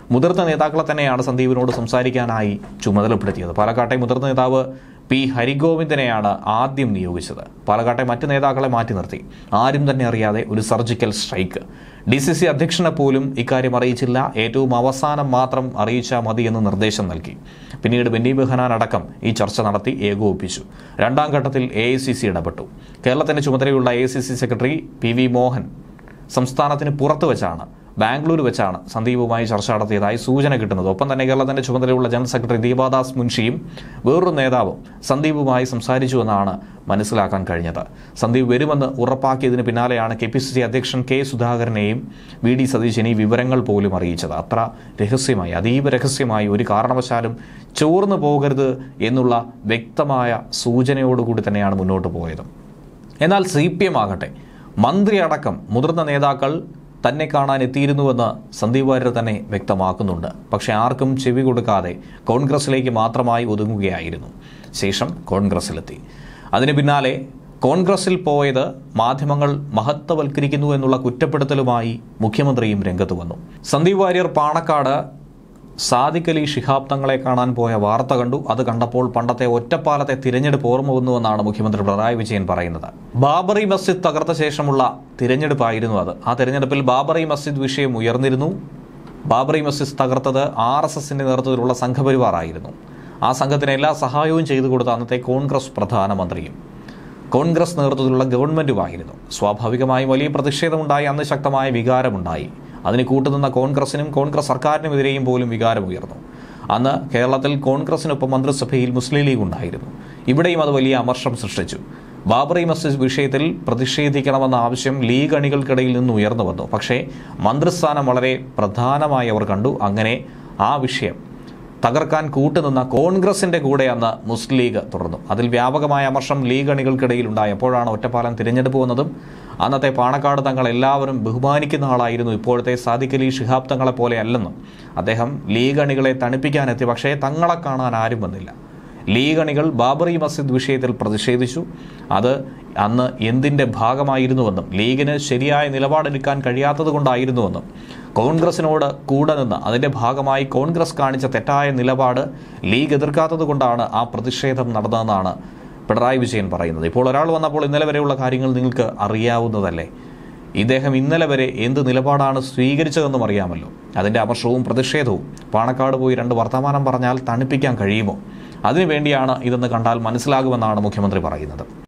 മുതിർന്ന നേതാക്കളെ തന്നെയാണ് സന്ദീപിനോട് സംസാരിക്കാനായി ചുമതലപ്പെടുത്തിയത് പാലക്കാട്ടെ മുതിർന്ന നേതാവ് പി ഹരിഗോവിന്ദനെയാണ് ആദ്യം നിയോഗിച്ചത് പാലക്കാട്ടെ മറ്റ് നേതാക്കളെ മാറ്റി നിർത്തി ആരും തന്നെ അറിയാതെ ഒരു surgical strike D C C അധ്യക്ഷനെ പോലും ഇക്കാര്യം അറിയിച്ചില്ല ഏറ്റവും അവസാനം മാത്രം അറിയിച്ചാൽ മതി എന്ന് നിർദ്ദേശം നൽകി പിന്നീട് ബെന്നി ബെഹനാൻ അടക്കം ഈ ചർച്ച നടത്തി ഏകോപിപ്പിച്ചു രണ്ടാം ഘട്ടത്തിൽ എ ഐ സി സി ഇടപെട്ടു കേരളത്തിന്റെ ചുമതലയുള്ള A I C C secretary P V Mohan സംസ്ഥാനത്തിന് പുറത്ത് വെച്ചാണ് ബാംഗ്ലൂർ വെച്ചാണ് സന്ദീപുമായി ചർച്ച നടത്തിയതായി സൂചന കിട്ടുന്നത് ഒപ്പം തന്നെ കേരളത്തിന്റെ ചുമതലയുള്ള ജനറൽ സെക്രട്ടറി ദീപാദാസ് മുൻഷിയും വേറൊരു നേതാവും സന്ദീപുമായി സംസാരിച്ചുവെന്നാണ് മനസ്സിലാക്കാൻ കഴിഞ്ഞത് സന്ദീപ് വരുമെന്ന് ഉറപ്പാക്കിയതിന് പിന്നാലെയാണ് കെ പി സി സി അധ്യക്ഷൻ കെ സുധാകരനെയും വി ഡി സതീശനെ ഈ വിവരങ്ങൾ പോലും അറിയിച്ചത് അത്ര രഹസ്യമായി അതീവ രഹസ്യമായി ഒരു കാരണവശാലും ചോർന്നു പോകരുത് എന്നുള്ള വ്യക്തമായ സൂചനയോടുകൂടി തന്നെയാണ് മുന്നോട്ട് പോയത് എന്നാൽ സി പി എം ആകട്ടെ മന്ത്രി അടക്കം മുതിർന്ന നേതാക്കൾ തന്നെ കാണാൻ എത്തിയിരുന്നുവെന്ന് സന്ദീപ് വാര്യർ തന്നെ വ്യക്തമാക്കുന്നുണ്ട് പക്ഷെ ആർക്കും ചെവി കൊടുക്കാതെ കോൺഗ്രസിലേക്ക് മാത്രമായി ഒതുങ്ങുകയായിരുന്നു ശേഷം കോൺഗ്രസിലെത്തി അതിന് പിന്നാലെ കോൺഗ്രസിൽ പോയത് മാധ്യമങ്ങൾ മഹത്വവൽക്കരിക്കുന്നു എന്നുള്ള കുറ്റപ്പെടുത്തലുമായി മുഖ്യമന്ത്രിയും രംഗത്ത് വന്നു സന്ദീപ് വാര്യർ പാണക്കാട് സാദിഖ് അലി ശിഹാബ് തങ്ങളെ കാണാൻ പോയ വാർത്ത കണ്ടു അത് കണ്ടപ്പോൾ പണ്ടത്തെ ഒറ്റപ്പാലത്തെ തിരഞ്ഞെടുപ്പ് ഓർമ്മ വന്നുവെന്നാണ് മുഖ്യമന്ത്രി പിണറായി വിജയൻ പറയുന്നത് ബാബറി മസ്ജിദ് തകർത്ത ശേഷമുള്ള തിരഞ്ഞെടുപ്പായിരുന്നു അത് ആ തിരഞ്ഞെടുപ്പിൽ ബാബറി മസ്ജിദ് വിഷയം ഉയർന്നിരുന്നു ബാബറി മസ്ജിദ് തകർത്തത് ആർ എസ് എസിന്റെ നേതൃത്വത്തിലുള്ള സംഘപരിവാറായിരുന്നു ആ സംഘത്തിന് എല്ലാ സഹായവും ചെയ്തു കൊടുത്ത അന്നത്തെ കോൺഗ്രസ് പ്രധാനമന്ത്രിയും കോൺഗ്രസ് നേതൃത്വത്തിലുള്ള ഗവൺമെന്റുമായിരുന്നു സ്വാഭാവികമായും വലിയ പ്രതിഷേധമുണ്ടായി അന്ന് ശക്തമായ വികാരമുണ്ടായി അതിന് കൂട്ടുനിന്ന കോൺഗ്രസിനും കോൺഗ്രസ് സർക്കാരിനുമെതിരെയും പോലും വികാരമുയർന്നു അന്ന് കേരളത്തിൽ കോൺഗ്രസിനൊപ്പം മന്ത്രിസഭയിൽ മുസ്ലിം ലീഗ് ഉണ്ടായിരുന്നു ഇവിടെയും അത് വലിയ അമർഷം സൃഷ്ടിച്ചു ബാബറി മസ്ജിദ് വിഷയത്തിൽ പ്രതിഷേധിക്കണമെന്ന ആവശ്യം ലീഗ് അണികൾക്കിടയിൽ നിന്ന് ഉയർന്നു വന്നു പക്ഷേ മന്ത്രിസ്ഥാനം വളരെ പ്രധാനമായി അവർ കണ്ടു അങ്ങനെ ആ വിഷയം തകർക്കാൻ കൂട്ടുനിന്ന കോൺഗ്രസിന്റെ കൂടെ അന്ന് മുസ്ലിം ലീഗ് തുടർന്നു അതിൽ വ്യാപകമായ അമർഷം ലീഗ് അണികൾക്കിടയിൽ ഉണ്ടായപ്പോഴാണ് ഒറ്റപ്പാലം തിരഞ്ഞെടുപ്പ് വന്നതും അന്നത്തെ പാണക്കാട് തങ്ങൾ എല്ലാവരും ബഹുമാനിക്കുന്ന ആളായിരുന്നു ഇപ്പോഴത്തെ സാദിഖ് അലി ഷിഹാബ് തങ്ങളെ പോലെ അല്ലെന്നും അദ്ദേഹം ലീഗ് അണികളെ തണുപ്പിക്കാനെത്തി പക്ഷേ തങ്ങളെ കാണാൻ ആരും വന്നില്ല ലീഗ് അണികൾ ബാബറി മസ്ജിദ് വിഷയത്തിൽ പ്രതിഷേധിച്ചു അത് അന്ന് എന്തിന്റെ ഭാഗമായിരുന്നുവെന്നും ലീഗിന് ശരിയായ നിലപാടെടുക്കാൻ കഴിയാത്തത് കൊണ്ടായിരുന്നുവെന്നും കോൺഗ്രസിനോട് കൂടെ നിന്ന് അതിന്റെ ഭാഗമായി കോൺഗ്രസ് കാണിച്ച തെറ്റായ നിലപാട് ലീഗ് എതിർക്കാത്തത് കൊണ്ടാണ് ആ പ്രതിഷേധം നടന്നതെന്നാണ് പിണറായി വിജയൻ പറയുന്നത് ഇപ്പോൾ ഒരാൾ വന്നപ്പോൾ ഇന്നലെ വരെയുള്ള കാര്യങ്ങൾ നിങ്ങൾക്ക് അറിയാവുന്നതല്ലേ ഇദ്ദേഹം ഇന്നലെ വരെ എന്ത് നിലപാടാണ് സ്വീകരിച്ചതെന്നും അറിയാമല്ലോ അതിന്റെ അമർഷവും പ്രതിഷേധവും പാണക്കാട് പോയി രണ്ട് വർത്തമാനം പറഞ്ഞാൽ തണുപ്പിക്കാൻ കഴിയുമോ അതിനുവേണ്ടിയാണ് ഇതെന്ന് കണ്ടാൽ മനസ്സിലാകുമെന്നാണ് മുഖ്യമന്ത്രി പറയുന്നത്